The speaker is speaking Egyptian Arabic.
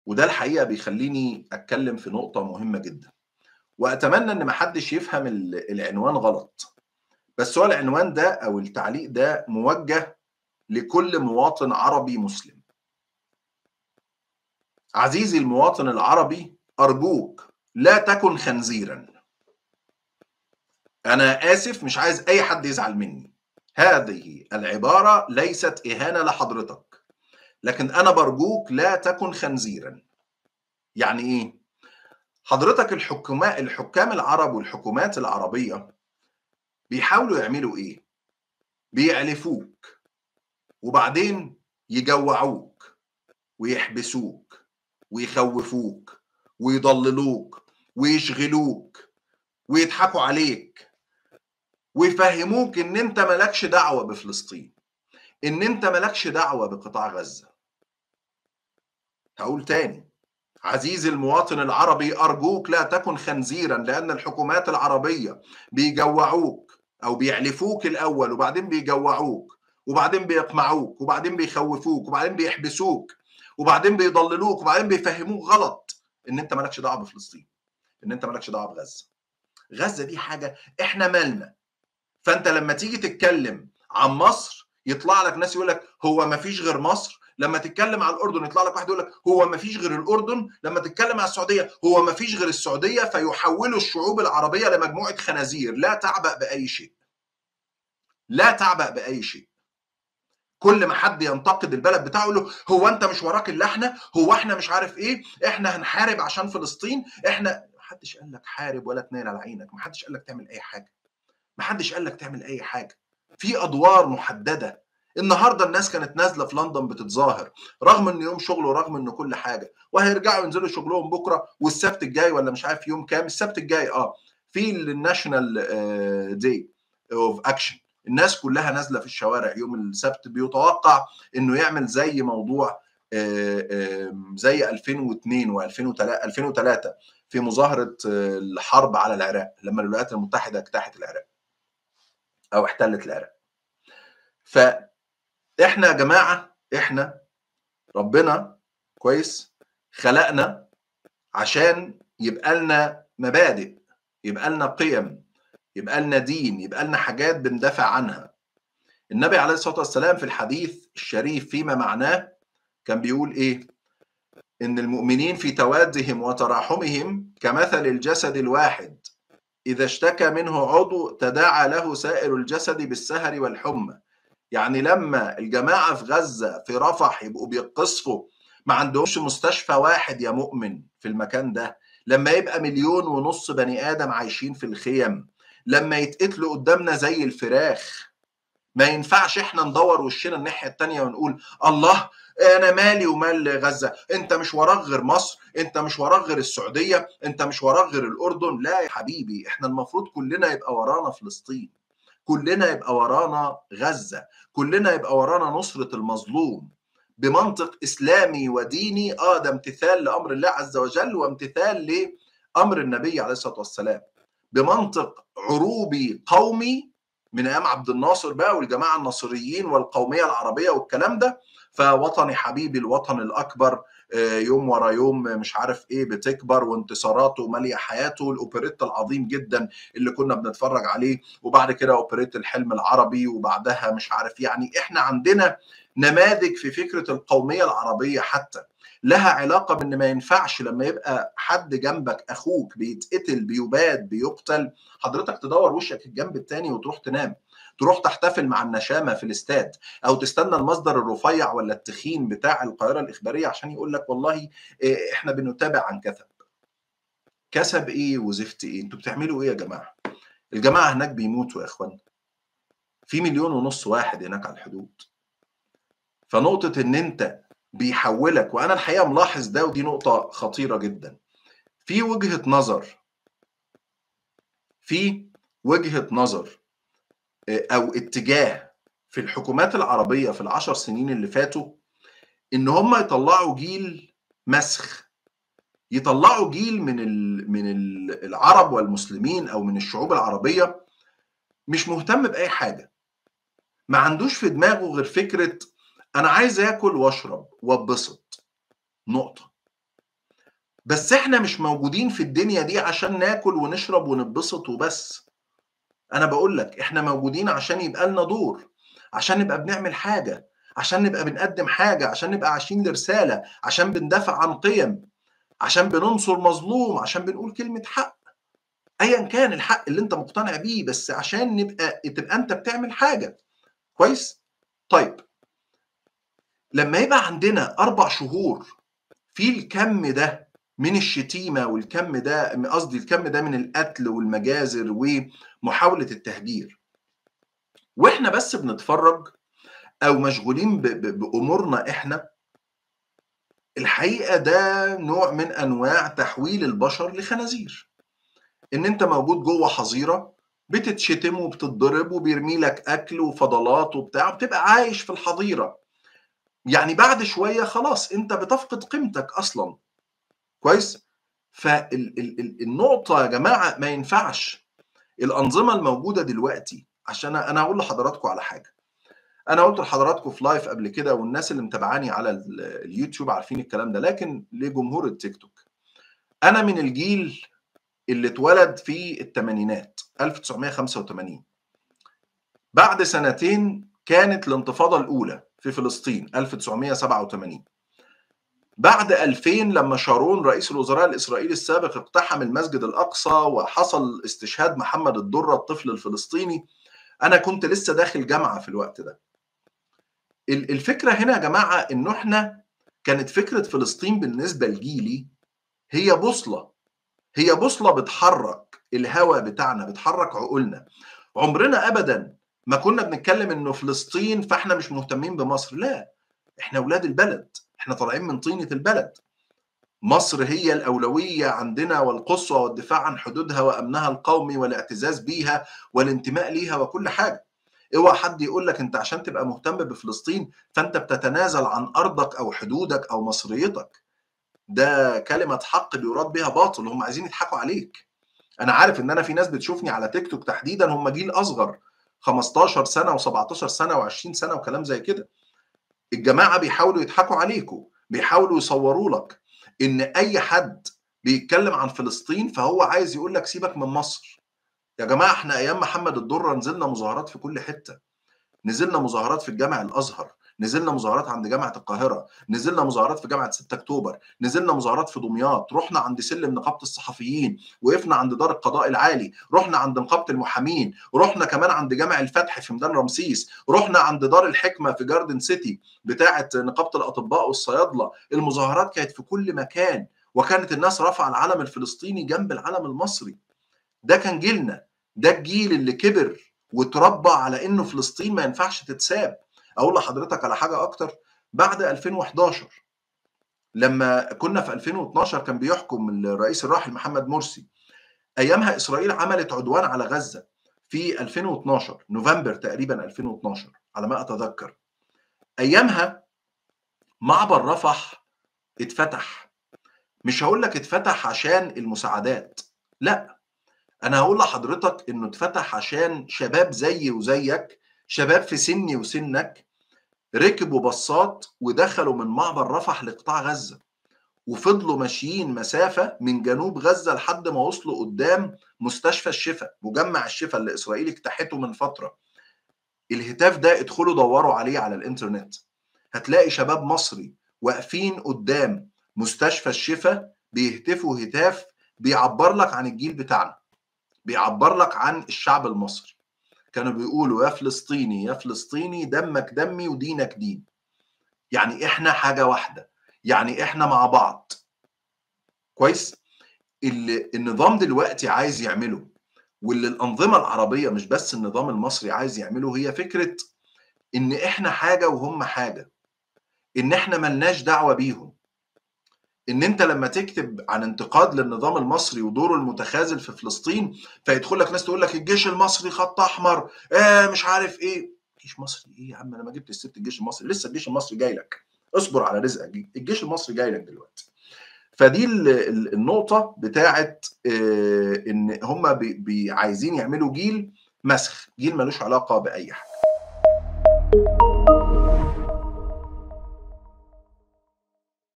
وده الحقيقه بيخليني اتكلم في نقطه مهمه جدا واتمنى ان محدش يفهم العنوان غلط بس هو العنوان ده او التعليق ده موجه لكل مواطن عربي مسلم عزيزي المواطن العربي ارجوك لا تكن خنزيرا انا اسف مش عايز اي حد يزعل مني هذه العباره ليست اهانه لحضرتك لكن انا برجوك لا تكن خنزيرا يعني ايه حضرتك الحكماء الحكام العرب والحكومات العربيه بيحاولوا يعملوا ايه بيعلفوك وبعدين يجوعوك ويحبسوك ويخوفوك ويضللوك ويشغلوك ويضحكوا عليك ويفهموك ان انت مالكش دعوه بفلسطين ان انت مالكش دعوه بقطاع غزه هقول تاني عزيزي المواطن العربي ارجوك لا تكن خنزيرا لان الحكومات العربيه بيجوعوك او بيعلفوك الاول وبعدين بيجوعوك وبعدين بيقمعوك وبعدين بيخوفوك وبعدين بيحبسوك وبعدين بيضللوك وبعدين بيفهموك غلط ان انت مالكش دعوه بفلسطين ان انت مالكش دعوه بغزه غزه دي حاجه احنا مالنا فانت لما تيجي تتكلم عن مصر يطلع لك ناس يقول لك هو ما فيش غير مصر لما تتكلم عن الاردن يطلع لك واحد يقول لك هو ما فيش غير الاردن لما تتكلم عن السعوديه هو ما فيش غير السعوديه فيحولوا الشعوب العربيه لمجموعه خنازير لا تعبأ باي شيء لا تعبأ باي شيء كل ما حد ينتقد البلد بتاعه يقول له هو انت مش وراك الا احنا هو احنا مش عارف ايه احنا هنحارب عشان فلسطين احنا محدش قال لك حارب ولا تنال على عينك محدش قال لك تعمل اي حاجه محدش قال لك تعمل اي حاجه في ادوار محدده النهارده الناس كانت نازله في لندن بتتظاهر رغم ان يوم شغل ورغم ان كل حاجه وهيرجعوا ينزلوا شغلهم بكره والسبت الجاي ولا مش عارف يوم كام السبت الجاي اه في الناشونال داي اوف اكشن الناس كلها نازله في الشوارع يوم السبت بيتوقع انه يعمل زي موضوع زي 2002 و2003 2003 في مظاهره الحرب على العراق لما الولايات المتحده اجتاحت العراق او احتلت العراق فاحنا يا جماعه احنا ربنا كويس خلقنا عشان يبقى لنا مبادئ يبقى لنا قيم يبقى لنا دين يبقى لنا حاجات بندافع عنها النبي عليه الصلاه والسلام في الحديث الشريف فيما معناه كان بيقول ايه ان المؤمنين في توادهم وتراحمهم كمثل الجسد الواحد اذا اشتكى منه عضو تداعى له سائر الجسد بالسهر والحمى يعني لما الجماعه في غزه في رفح يبقوا بيقصفوا ما عندهمش مستشفى واحد يا مؤمن في المكان ده لما يبقى مليون ونص بني ادم عايشين في الخيم لما يتقتلوا قدامنا زي الفراخ ما ينفعش احنا ندور وشنا الناحيه التانية ونقول الله انا مالي ومال غزه انت مش وراك غير مصر انت مش وراك غير السعوديه انت مش وراك غير الاردن لا يا حبيبي احنا المفروض كلنا يبقى ورانا فلسطين كلنا يبقى ورانا غزه كلنا يبقى ورانا نصره المظلوم بمنطق اسلامي وديني اه ده امتثال لامر الله عز وجل وامتثال لامر النبي عليه الصلاه والسلام بمنطق عروبي قومي من ايام عبد الناصر بقى والجماعه الناصريين والقوميه العربيه والكلام ده فوطني حبيبي الوطن الاكبر يوم ورا يوم مش عارف ايه بتكبر وانتصاراته ماليه حياته الاوبريت العظيم جدا اللي كنا بنتفرج عليه وبعد كده اوبريت الحلم العربي وبعدها مش عارف يعني احنا عندنا نماذج في فكره القوميه العربيه حتى لها علاقه بان ما ينفعش لما يبقى حد جنبك اخوك بيتقتل بيباد بيقتل حضرتك تدور وشك الجنب التاني وتروح تنام تروح تحتفل مع النشامه في الاستاد او تستنى المصدر الرفيع ولا التخين بتاع القاهره الاخباريه عشان يقول لك والله احنا بنتابع عن كثب كسب ايه وزفت ايه انتوا بتعملوا ايه يا جماعه الجماعه هناك بيموتوا يا اخوان في مليون ونص واحد هناك على الحدود فنقطه ان انت بيحولك وانا الحقيقه ملاحظ ده ودي نقطه خطيره جدا في وجهه نظر في وجهه نظر او اتجاه في الحكومات العربيه في العشر سنين اللي فاتوا ان هم يطلعوا جيل مسخ يطلعوا جيل من من العرب والمسلمين او من الشعوب العربيه مش مهتم باي حاجه ما عندوش في دماغه غير فكره انا عايز اكل واشرب واتبسط نقطه بس احنا مش موجودين في الدنيا دي عشان ناكل ونشرب ونتبسط وبس انا بقول لك احنا موجودين عشان يبقى لنا دور عشان نبقى بنعمل حاجه عشان نبقى بنقدم حاجه عشان نبقى عايشين لرساله عشان بندافع عن قيم عشان بننصر مظلوم عشان بنقول كلمه حق ايا كان الحق اللي انت مقتنع بيه بس عشان نبقى تبقى انت بتعمل حاجه كويس طيب لما يبقى عندنا اربع شهور في الكم ده من الشتيمه والكم ده قصدي الكم ده من القتل والمجازر ومحاوله التهجير واحنا بس بنتفرج او مشغولين بامورنا احنا الحقيقه ده نوع من انواع تحويل البشر لخنازير ان انت موجود جوه حظيره بتتشتم وبتتضرب وبيرمي لك اكل وفضلات وبتاع بتبقى عايش في الحظيره يعني بعد شويه خلاص انت بتفقد قيمتك اصلا كويس فالنقطه يا جماعه ما ينفعش الانظمه الموجوده دلوقتي عشان انا هقول لحضراتكم على حاجه انا قلت لحضراتكم في لايف قبل كده والناس اللي متابعاني على اليوتيوب عارفين الكلام ده لكن لجمهور التيك توك انا من الجيل اللي اتولد في الثمانينات 1985 بعد سنتين كانت الانتفاضه الاولى في فلسطين 1987 بعد 2000 لما شارون رئيس الوزراء الاسرائيلي السابق اقتحم المسجد الاقصى وحصل استشهاد محمد الدره الطفل الفلسطيني انا كنت لسه داخل جامعه في الوقت ده الفكره هنا يا جماعه انه احنا كانت فكره فلسطين بالنسبه لجيلي هي بوصله هي بوصله بتحرك الهوى بتاعنا بتحرك عقولنا عمرنا ابدا ما كنا بنتكلم انه فلسطين فاحنا مش مهتمين بمصر لا احنا اولاد البلد احنا طالعين من طينه البلد مصر هي الاولويه عندنا والقصوى والدفاع عن حدودها وامنها القومي والاعتزاز بيها والانتماء ليها وكل حاجه اوعى حد يقول لك انت عشان تبقى مهتم بفلسطين فانت بتتنازل عن ارضك او حدودك او مصريتك ده كلمه حق بيراد بها باطل هم عايزين يضحكوا عليك انا عارف ان انا في ناس بتشوفني على تيك توك تحديدا هم جيل اصغر 15 سنه و17 سنه و20 سنه وكلام زي كده الجماعه بيحاولوا يضحكوا عليكم بيحاولوا يصوروا لك ان اي حد بيتكلم عن فلسطين فهو عايز يقول لك سيبك من مصر يا جماعه احنا ايام محمد الدره نزلنا مظاهرات في كل حته نزلنا مظاهرات في الجامع الازهر نزلنا مظاهرات عند جامعه القاهره نزلنا مظاهرات في جامعه 6 اكتوبر نزلنا مظاهرات في دمياط رحنا عند سلم نقابه الصحفيين وقفنا عند دار القضاء العالي رحنا عند نقابه المحامين رحنا كمان عند جامع الفتح في ميدان رمسيس رحنا عند دار الحكمه في جاردن سيتي بتاعه نقابه الاطباء والصيادله المظاهرات كانت في كل مكان وكانت الناس رافعه العلم الفلسطيني جنب العلم المصري ده كان جيلنا ده الجيل اللي كبر وتربى على انه فلسطين ما ينفعش تتساب اقول لحضرتك على حاجه اكتر بعد 2011 لما كنا في 2012 كان بيحكم الرئيس الراحل محمد مرسي ايامها اسرائيل عملت عدوان على غزه في 2012 نوفمبر تقريبا 2012 على ما اتذكر ايامها معبر رفح اتفتح مش هقول لك اتفتح عشان المساعدات لا انا هقول لحضرتك انه اتفتح عشان شباب زيي وزيك شباب في سني وسنك ركبوا بصات ودخلوا من معبر رفح لقطاع غزه وفضلوا ماشيين مسافه من جنوب غزه لحد ما وصلوا قدام مستشفى الشفاء مجمع الشفاء اللي اسرائيل اجتاحته من فتره الهتاف ده ادخلوا دوروا عليه على الانترنت هتلاقي شباب مصري واقفين قدام مستشفى الشفاء بيهتفوا هتاف بيعبر لك عن الجيل بتاعنا بيعبر لك عن الشعب المصري كانوا بيقولوا يا فلسطيني يا فلسطيني دمك دمي ودينك دين يعني احنا حاجة واحدة يعني احنا مع بعض كويس اللي النظام دلوقتي عايز يعمله واللي الأنظمة العربية مش بس النظام المصري عايز يعمله هي فكرة إن إحنا حاجة وهم حاجة إن إحنا ملناش دعوة بيهم ان انت لما تكتب عن انتقاد للنظام المصري ودوره المتخاذل في فلسطين فيدخل لك ناس تقول لك الجيش المصري خط احمر آه مش عارف ايه جيش مصري ايه يا عم انا ما جبت الست الجيش المصري لسه الجيش المصري جاي لك اصبر على رزقك الجيش المصري جاي لك دلوقتي فدي النقطه بتاعت آه ان هم بي عايزين يعملوا جيل مسخ جيل ملوش علاقه باي حاجه